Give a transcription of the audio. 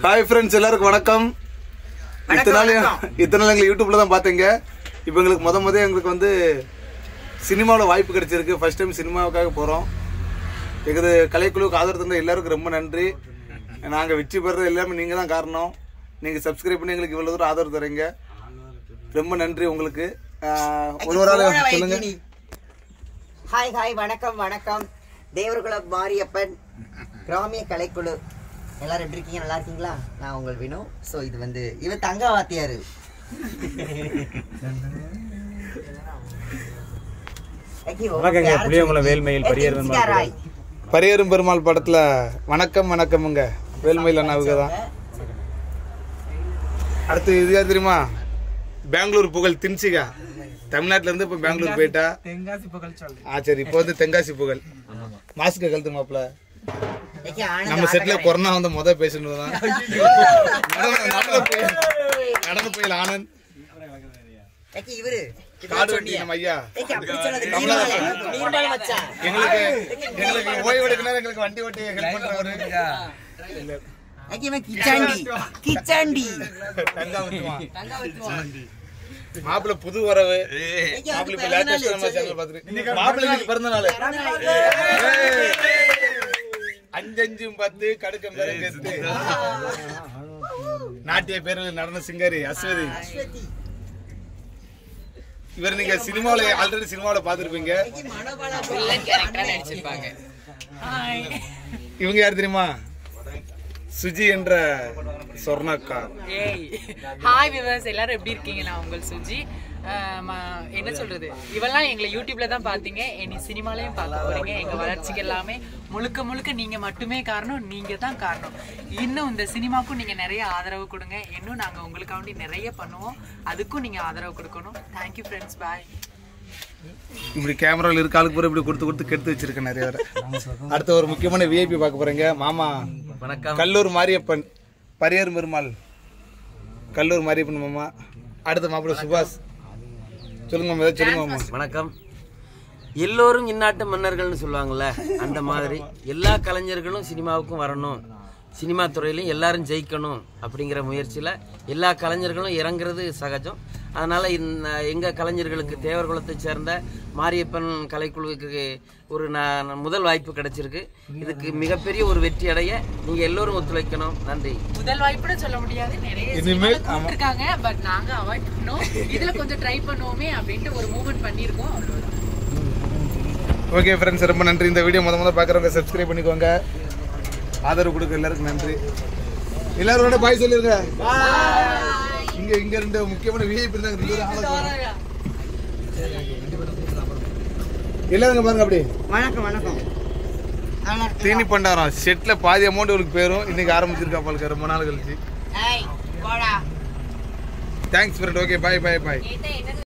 Hi friends எல்லாருக்கும் வணக்கம் இத்தனை நாள் இத்தனை நாள் எங்களை யூடியூப்ல தான் பார்த்தீங்க இப்போ எங்களுக்கு முத முத எங்களுக்கு வந்து சினிமாவில் வாய்ப்பு கிடைச்சிருக்கு ஃபர்ஸ்ட் டைம் சினிமாவுக்காக போகிறோம் எங்களது கலைக்குழுவுக்கு ஆதரவு தந்த எல்லாருக்கும் ரொம்ப நன்றி நாங்கள் வெற்றி பெறது எல்லாமே நீங்கள் தான் காரணம் நீங்கள் சப்ஸ்கிரைப் பண்ணி எங்களுக்கு இவ்வளோ தூரம் ஆதரவு தரீங்க ரொம்ப நன்றி உங்களுக்கு ஆஹ், ஒரு ஒரு ஆள் சொல்லுங்க ஹாய் ஹாய் வணக்கம் வணக்கம் தேவர்குல மாரியப்பன் கிராமிய கலைக்குழு எல்லாரும் எப்படி இருக்கீங்க நல்லா இருக்கீங்களா நான் உங்கள் வினு ஸோ இது வந்து இவன் தங்க வாத்தியாரு வணக்கங்க, புளியங்குளம் வேல்மயில் பரியேறும் பெருமாள் ராய் பரியேறும் பெருமாள் படத்தில் வணக்கம் வணக்கமுங்க வேல்மயில் அண்ணாவுக்கு தான் அடுத்து இது யார் தெரியுமா பெங்களூர் புகழ் தின்சிகா தமிழ்நாட்டுல இருந்து இப்போ பெங்களூர் போயிட்டா ஆ சரி இப்போ வந்து தென்காசி புகழ் மாஸ்க் கழுத்து மாப்பிள ஏக்கி, ஆனந்த் நம்ம செட்ல ஆட்டக்காரன். கொரோனா வந்து முத பேசணும் தான் நடன- நடன புயல் நடன புயல் ஆனந்த் ஏக்கி, இவரு காடு வண்டி நம்ம ஐயா ஏக்கி, அப்படி சொன்னது நீர்மலை. நீர்மலை மச்சான். எங்களுக்கு எங்களுக்கு ஓய்வு எடுக்கணும் எங்களுக்கு வண்டி ஓட்டி ஹெல்ப் பண்றவரு ஏக்கி, இவன் கிச்சாண்டி கிச்சாண்டி மாப்பிள்ள புது வரவு ஏக்கி, மாப்பிள்ள இப்ப பிறந்த நாள் லேட்டஸ்ட் நம்ம சொல்லு. சேனல் பாத்துட்டு மாப்பிள்ள இன்னைக்கு பிறந்த நாள் அஞ்சு அஞ்சு பத்து கடுக்கம் பேரு கெத்து நாட்டிய பேரில் நடன சிங்காரி அஸ்வதி இவர் நீங்க சினிமாவில ஆல்ரெடி சினிமாவில பாத்திருப்பீங்க இவங்க யார் தெரியுமா சுஜி என்ற சொர்ணக்கா ஏய் ஹாய் விவர்ஸ் எல்லாரும் எப்படி இருக்கீங்க நான் உங்கள் சுஜி அஹ் ம- என்ன சொல்றது இவெல்லாம் எங்களை யூடியூப்ல தான் பாத்தீங்க இனி சினிமாலையும் பார்க்க போறீங்க எங்க வளர்ச்சிக்கு எல்லாமே முழுக்க முழுக்க நீங்க மட்டுமே காரணம் நீங்க தான் காரணம் இன்னும் இந்த சினிமாக்கும் நீங்க நிறைய ஆதரவு கொடுங்க இன்னும் நாங்க உங்களுக்காண்டி நிறைய பண்ணுவோம் அதுக்கும் நீங்க ஆதரவு கொடுக்கணும் தேங்க்யூ ஃப்ரெண்ட்ஸ் பாய் இப்படி கேமரால இருக்க ஆளுக்கு பூரா இப்படி கொடுத்து கொடுத்து கெடுத்து வச்சிருக்கேன் நிறைய பேரை அடுத்த ஒரு முக்கியமான விஐபி பார்க்க போறீங்க மாமா வணக்கம் கல்லூர் மாரியப்பன் பரியர் பெருமாள் கல்லூர் மாரியப்பன் மாமா அடுத்த மாப்பிள்ள சுபாஷ் சொல்லுங்க மாமா ஏதாவது சொல்லுங்க மாமா வணக்கம் எல்லோரும் இந்நாட்டு மன்னர்கள்னு சொல்லுவாங்கல்ல அந்த மாதிரி எல்லா கலைஞர்களும் சினிமாவுக்கும் வரணும் சினிமா துறையிலையும் எல்லாரும் ஜெயிக்கணும் அப்படிங்கிற முயற்சியில் எல்லா கலைஞர்களும் இறங்குறது சகஜம் அதனால் இந்த எங்கள் கலைஞர்களுக்கு தேவர்குலத்தை சேர்ந்த மாரியப்பன் கலைக்குழுவுக்கு ஒரு ந- முதல் வாய்ப்பு கிடைச்சிருக்கு இதுக்கு மிகப்பெரிய ஒரு வெற்றி அடைய நீங்கள் எல்லோரும் ஒத்துழைக்கணும் நன்றி முதல் வாய்ப்புன்னு சொல்ல முடியாது நிறைய இனிமேல் சினிமால இருக்காங்க பட் நாங்க அவாய்ட் பண்ணோம் இதுல கொஞ்சம் ட்ரை பண்ணுவோமே அப்படின்ட்டு ஒரு மூவ்மெண்ட் பண்ணியிருக்கோம் அவ்வளவுதான் ஓகே ஃப்ரெண்ட்ஸ் ரொம்ப நன்றி இந்த வீடியோ முத முத பார்க்குறவங்க சப்ஸ்கிரைப் பண்ணிக்கோங்க ஆதரவு கொடுக்க எல்லாருக்கும் நன்றி எல்லாரோட பாய் சொல்லிருங்க இங்க இங்க ரெண்டு முக்கியமான விஐபி இருந்தாங்க ரெண்டு பேரும் ஆளை காணோம். எல்லாரும் இங்க பாருங்க அப்படி வணக்கம் வணக்கம் நல்லா இருக்கீங்களா? தீனி பண்டாரம் செட்ல பாதி அமௌண்ட் உங்களுக்கு போயிரும் இன்னைக்கு ஆரம்பிச்சிருக்கா பாலுக்கு ரொம்ப நாள் கழிச்சு ஏய், போடா thanks friend okay bye bye பாய்